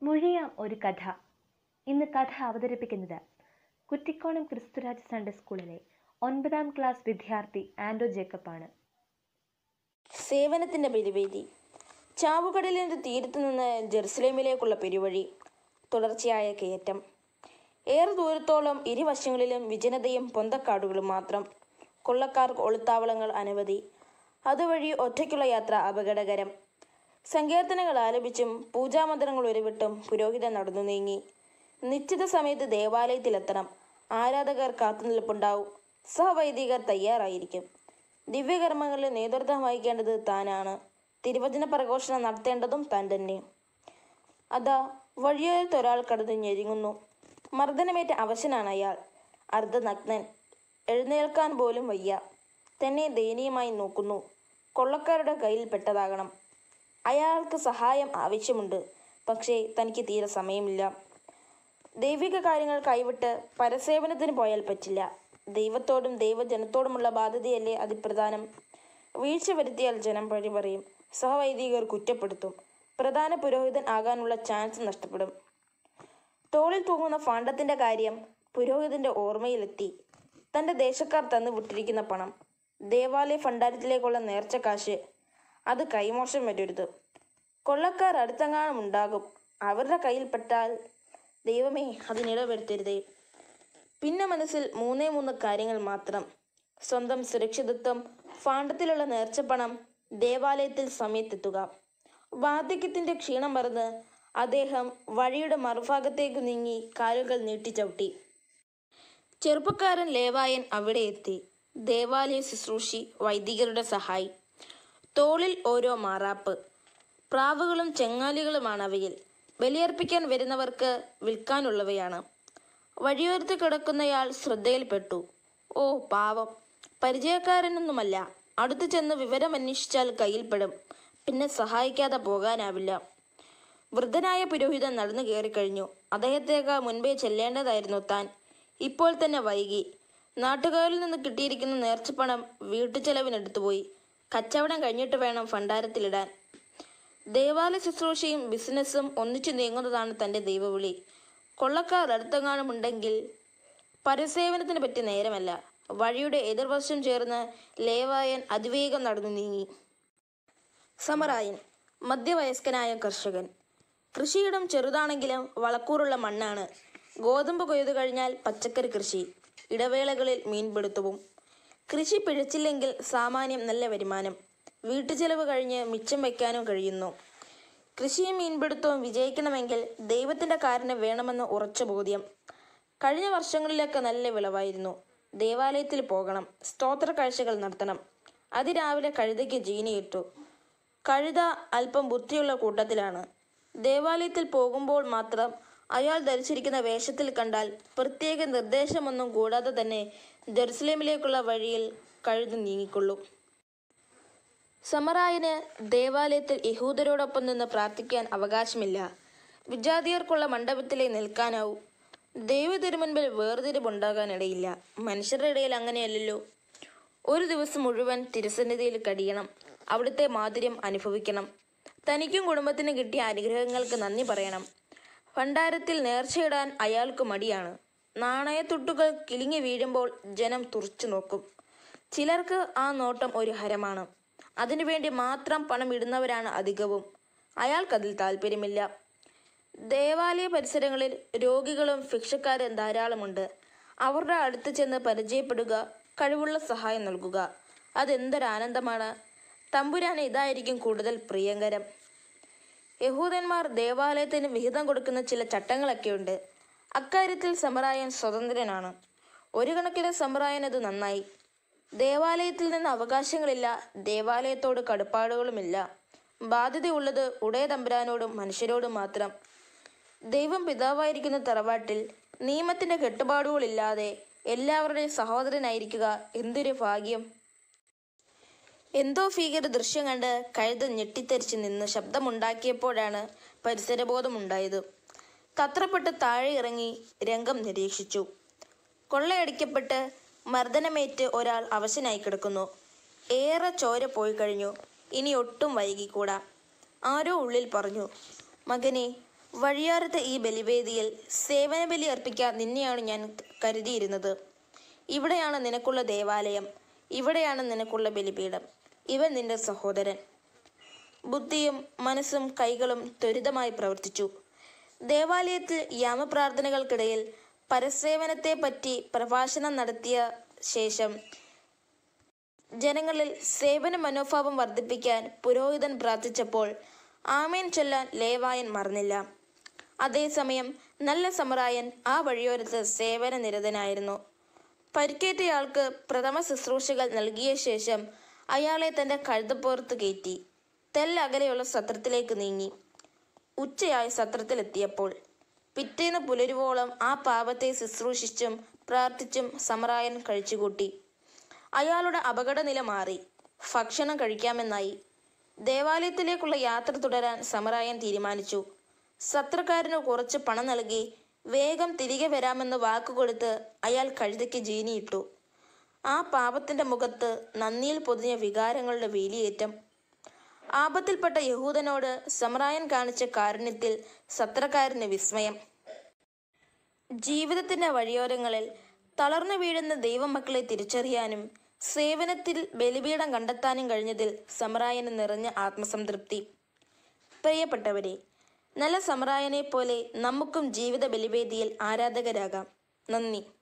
മൊഴിയാം ഒരു കഥ ഇന്ന് കഥ അവതരിപ്പിക്കുന്നത് കുറ്റിക്കോണം ക്രിസ്തുരാജ് സൺഡേ സ്കൂളിലെ ഒൻപതാം ക്ലാസ് വിദ്യാർത്ഥി ആൻഡോ ജേക്കബാണ് സേവനത്തിന്റെ ബലിവേദി ചാവുകടലിന്റെ തീരത്തു നിന്ന് ജെറുസലേമിലേക്കുള്ള പെരുവഴി തുടർച്ചയായ കയറ്റം ഏറെ ദൂരത്തോളം ഇരുവശങ്ങളിലും വിജനതയും പൊന്തക്കാടുകളും മാത്രം കൊള്ളക്കാർക്ക് ഒളിത്താവളങ്ങൾ അനവധി അതുവഴി ഒറ്റയ്ക്കുള്ള യാത്ര അപകടകരം സങ്കീർത്തനങ്ങൾ ആലപിച്ചും പൂജാമന്ത്രങ്ങൾ ഉരുവിട്ടും പുരോഹിതൻ നടന്നു നീങ്ങി നിശ്ചിത സമയത്ത് ദേവാലയത്തിലെത്തണം ആരാധകർ കാത്തുനിൽപ്പുണ്ടാവും സഹവൈദികർ തയ്യാറായിരിക്കും ദിവ്യകർമ്മങ്ങളിൽ നേതൃത്വം വഹിക്കേണ്ടത് താനാണ് തിരുവചന പ്രഘോഷണം നടത്തേണ്ടതും താൻ തന്നെ അതാ വഴിയോരത്ത് ഒരാൾ കടന്നു ഞെരുങ്ങുന്നു മർദ്ദനമേറ്റ അവശനാണ് അയാൾ അർദ്ധനഗ്നൻ എഴുന്നേൽക്കാൻ പോലും വയ്യ തന്നെ ദയനീയമായി നോക്കുന്നു കൊള്ളക്കാരുടെ കയ്യിൽ പെട്ടതാകണം അയാൾക്ക് സഹായം ആവശ്യമുണ്ട് പക്ഷേ തനിക്ക് തീരെ സമയമില്ല ദൈവിക കാര്യങ്ങൾ കൈവിട്ട് പരസേവനത്തിന് പോയാൽ പറ്റില്ല ദൈവത്തോടും ദൈവജനത്തോടുമുള്ള ബാധ്യതയല്ലേ അതിപ്രധാനം വീഴ്ച വരുത്തിയാൽ ജനം പഴി പറയും സഹവൈദികർ കുറ്റപ്പെടുത്തും പ്രധാന പുരോഹിതൻ ആകാനുള്ള ചാൻസ് നഷ്ടപ്പെടും തോളിൽ തൂങ്ങുന്ന ഫാണ്ടത്തിന്റെ കാര്യം പുരോഹിതന്റെ ഓർമ്മയിലെത്തി തന്റെ ദേശക്കാർ തന്നു വിട്ടിരിക്കുന്ന പണം ദേവാലയ ഭണ്ഡാരത്തിലേക്കുള്ള നേർച്ച കാശ് അത് കൈമോശം വരരുത് കൊള്ളക്കാർ അടുത്തെങ്ങാനും ഉണ്ടാകും അവരുടെ കയ്യിൽപ്പെട്ടാൽ ദൈവമേ അതിനിടവരുത്തരുതേ പിന്നെ മനസ്സിൽ മൂന്നേ മൂന്ന് കാര്യങ്ങൾ മാത്രം സ്വന്തം സുരക്ഷിതത്വം ഫാണ്ടത്തിലുള്ള നേർച്ചപ്പണം ദേവാലയത്തിൽ സമയത്തെത്തുക വാർദ്ധക്യത്തിന്റെ ക്ഷീണം മറന്ന് അദ്ദേഹം വഴിയുടെ മറുഭാഗത്തേക്ക് നീങ്ങി കാലുകൾ നീട്ടിച്ചവിട്ടി ചെറുപ്പക്കാരൻ ലേവായൻ അവിടെ എത്തി ദേവാലയ ശുശ്രൂഷി വൈദികരുടെ സഹായി തോളിൽ ഓരോ മാറാപ്പ് പ്രാവുകളും ചെങ്ങാലികളുമാണ് അവയിൽ ബലിയർപ്പിക്കാൻ വരുന്നവർക്ക് വിൽക്കാനുള്ളവയാണ് വഴിയോരത്ത് കിടക്കുന്നയാൾ ശ്രദ്ധയിൽപ്പെട്ടു ഓ പാവം പരിചയക്കാരനൊന്നുമല്ല അടുത്തു ചെന്ന് വിവരം അന്വേഷിച്ചാൽ കയ്യിൽപ്പെടും പിന്നെ സഹായിക്കാതെ പോകാനാവില്ല വൃദ്ധനായ പുരോഹിതൻ നടന്നു കയറിക്കഴിഞ്ഞു അദ്ദേഹത്തേക്കാൾ മുൻപേ ചെല്ലേണ്ടതായിരുന്നു താൻ ഇപ്പോൾ തന്നെ വൈകി നാട്ടുകാരിൽ നിന്ന് കിട്ടിയിരിക്കുന്ന നേർച്ചപ്പണം വീട്ടുചെലവിനെടുത്തുപോയി കച്ചവടം കഴിഞ്ഞിട്ട് വേണം ഭണ്ഡാരത്തിലിടാൻ ദേവാലയ ശുശ്രൂഷയും ബിസിനസ്സും ഒന്നിച്ചു നീങ്ങുന്നതാണ് തൻ്റെ ദൈവവിളി കൊള്ളക്കാർ അടുത്തെങ്ങാനും ഉണ്ടെങ്കിൽ പരസേവനത്തിന് പറ്റിയ നേരമല്ല വഴിയുടെ എതിർവശം ചേർന്ന് ലേവായൻ അതിവേഗം നടന്നു നീങ്ങി സമറായൻ മധ്യവയസ്കനായ കർഷകൻ കൃഷിയിടം ചെറുതാണെങ്കിലും വളക്കൂറുള്ള മണ്ണാണ് ഗോതമ്പ് കൊയ്തു കഴിഞ്ഞാൽ പച്ചക്കറി കൃഷി ഇടവേളകളിൽ മീൻപിടുത്തവും കൃഷി പിഴച്ചില്ലെങ്കിൽ സാമാന്യം നല്ല വരുമാനം വീട്ടുചെലവ് കഴിഞ്ഞ് മിച്ചം വയ്ക്കാനും കഴിയുന്നു കൃഷിയും മീൻപിടുത്തവും വിജയിക്കണമെങ്കിൽ ദൈവത്തിൻ്റെ കാരണം വേണമെന്ന് ഉറച്ച ബോധ്യം കഴിഞ്ഞ വർഷങ്ങളിലൊക്കെ നല്ല വിളവായിരുന്നു ദേവാലയത്തിൽ പോകണം സ്തോത്ര കാഴ്ചകൾ നടത്തണം അതിരാവിലെ കഴുതയ്ക്ക് ജീനിയിട്ടു കഴുത അല്പം ബുദ്ധിയുള്ള കൂട്ടത്തിലാണ് ദേവാലയത്തിൽ പോകുമ്പോൾ മാത്രം അയാൾ ധരിച്ചിരിക്കുന്ന വേഷത്തിൽ കണ്ടാൽ പ്രത്യേക നിർദ്ദേശമൊന്നും കൂടാതെ തന്നെ ജെറുസലേമിലേക്കുള്ള വഴിയിൽ കഴുതു നീങ്ങിക്കൊള്ളും സമറായന് ദേവാലയത്തിൽ യഹൂദരോടൊപ്പം നിന്ന് പ്രാർത്ഥിക്കാൻ അവകാശമില്ല വിജാതിയർക്കുള്ള മണ്ഡപത്തിലേ നിൽക്കാനാവൂ ദൈവ തിരുമുൻപിൽ വേർതിരിവുണ്ടാകാനിടയില്ല മനുഷ്യരുടെ ഇടയിൽ അങ്ങനെയല്ലല്ലോ ഒരു ദിവസം മുഴുവൻ തിരുസന്നിധിയിൽ കഴിയണം അവിടുത്തെ മാധുര്യം അനുഭവിക്കണം തനിക്കും കുടുംബത്തിനും കിട്ടിയ അനുഗ്രഹങ്ങൾക്ക് നന്ദി പറയണം ഭണ്ഡാരത്തിൽ നേർച്ചയിടാൻ അയാൾക്ക് മടിയാണ് നാണയത്തുട്ടുകൾ കിളിങ്ങി വീഴുമ്പോൾ ജനം തുറച്ചു നോക്കും ചിലർക്ക് ആ നോട്ടം ഒരു ഹരമാണ് അതിനുവേണ്ടി മാത്രം പണം ഇടുന്നവരാണ് അധികവും അയാൾക്കതിൽ താല്പര്യമില്ല ദേവാലയ പരിസരങ്ങളിൽ രോഗികളും ഭിക്ഷക്കാരും ധാരാളമുണ്ട് അവരുടെ അടുത്ത് ചെന്ന് പരിചയപ്പെടുക കഴിവുള്ള സഹായം നൽകുക അതെന്തൊരാനന്ദമാണ് തമ്പുരാന് ഇതായിരിക്കും കൂടുതൽ പ്രിയങ്കരം യഹൂദന്മാർ ദേവാലയത്തിന് വിഹിതം കൊടുക്കുന്ന ചില ചട്ടങ്ങളൊക്കെയുണ്ട് അക്കാര്യത്തിൽ സമറായൻ സ്വതന്ത്രനാണ് ഒരു കണക്കിന് സമറായൻ അത് നന്നായി ദേവാലയത്തിൽ നിന്ന് അവകാശങ്ങളില്ല ദേവാലയത്തോട് കടുപ്പാടുകളുമില്ല ബാധ്യതയുള്ളത് ഉടയ തമ്പുരാനോടും മനുഷ്യരോടും മാത്രം ദൈവം പിതാവായിരിക്കുന്ന തറവാട്ടിൽ നിയമത്തിന്റെ കെട്ടുപാടുകളില്ലാതെ എല്ലാവരുടെയും സഹോദരനായിരിക്കുക എന്തൊരു ഭാഗ്യം എന്തോ ഭീകര ദൃശ്യം കണ്ട് കഴുത ഞെട്ടിത്തെറിച്ച് നിന്ന് ശബ്ദമുണ്ടാക്കിയപ്പോഴാണ് പരിസരബോധമുണ്ടായത് തത്രപ്പെട്ട് താഴെ ഇറങ്ങി രംഗം നിരീക്ഷിച്ചു കൊള്ളയടിക്കപ്പെട്ട് മർദ്ദനമേറ്റ് ഒരാൾ അവശനായി കിടക്കുന്നു ഏറെ ചോര പോയി കഴിഞ്ഞു ഇനി ഒട്ടും വൈകിക്കൂടാ ആരോ ഉള്ളിൽ പറഞ്ഞു മകനെ വഴിയാറത്തെ ഈ ബലിവേദിയിൽ സേവന ബലി അർപ്പിക്കാൻ നിന്നെയാണ് ഞാൻ കരുതിയിരുന്നത് ഇവിടെയാണ് നിനക്കുള്ള ദേവാലയം ഇവിടെയാണ് നിനക്കുള്ള ബലിപീഠം ഇവൻ നിന്റെ സഹോദരൻ ബുദ്ധിയും മനസ്സും കൈകളും ത്വരിതമായി പ്രവർത്തിച്ചു ദേവാലയത്തിൽ യാമപ്രാർത്ഥനകൾക്കിടയിൽ പരസേവനത്തെ പറ്റി പ്രഭാഷണം നടത്തിയ ശേഷം ജനങ്ങളിൽ സേവന മനോഭാവം വർദ്ധിപ്പിക്കാൻ പുരോഹിതൻ പ്രാർത്ഥിച്ചപ്പോൾ ആമേൻ ചൊല്ലാൻ ലേവായൻ മറന്നില്ല അതേസമയം നല്ല സമറായൻ ആ വഴിയോരത്ത് സേവന നിരതനായിരുന്നു പരിക്കേറ്റയാൾക്ക് പ്രഥമ ശുശ്രൂഷകൾ നൽകിയ ശേഷം അയാളെ തന്റെ കഴുതപ്പുറത്ത് കയറ്റി തെല്ലകലെയുള്ള സത്രത്തിലേക്ക് നീങ്ങി ഉച്ചയായി സത്രത്തിലെത്തിയപ്പോൾ പിറ്റേന്ന് പുലരുവോളം ആ പാവത്തെ ശുശ്രൂഷിച്ചും പ്രാർത്ഥിച്ചും സമറായൻ കഴിച്ചുകൂട്ടി അയാളുടെ അപകടനില മാറി ഭക്ഷണം കഴിക്കാമെന്നായി ദേവാലയത്തിലേക്കുള്ള യാത്ര തുടരാൻ സമറായൻ തീരുമാനിച്ചു സത്രക്കാരന് കുറച്ച് പണം നൽകി വേഗം തിരികെ വരാമെന്ന് വാക്കുകൊടുത്ത് അയാൾ കഴുതയ്ക്ക് ജീനിയിട്ടു ആ പാപത്തിന്റെ മുഖത്ത് നന്ദിയിൽ പൊതിഞ്ഞ വികാരങ്ങളുടെ വേലിയേറ്റം ആപത്തിൽപ്പെട്ട യഹൂദനോട് സമറായൻ കാണിച്ച കാരുണ്യത്തിൽ സത്രക്കാരന് വിസ്മയം ജീവിതത്തിന്റെ വഴിയോരങ്ങളിൽ തളർന്നു വീഴുന്ന ദൈവമക്കളെ തിരിച്ചറിയാനും സേവനത്തിൽ ബലിപീഠം കണ്ടെത്താനും കഴിഞ്ഞതിൽ സമറായന് നിറഞ്ഞ ആത്മസംതൃപ്തി പ്രിയപ്പെട്ടവരെ നല്ല സമറായനെ പോലെ നമുക്കും ജീവിത ബലിവേദിയിൽ ആരാധകരാകാം നന്ദി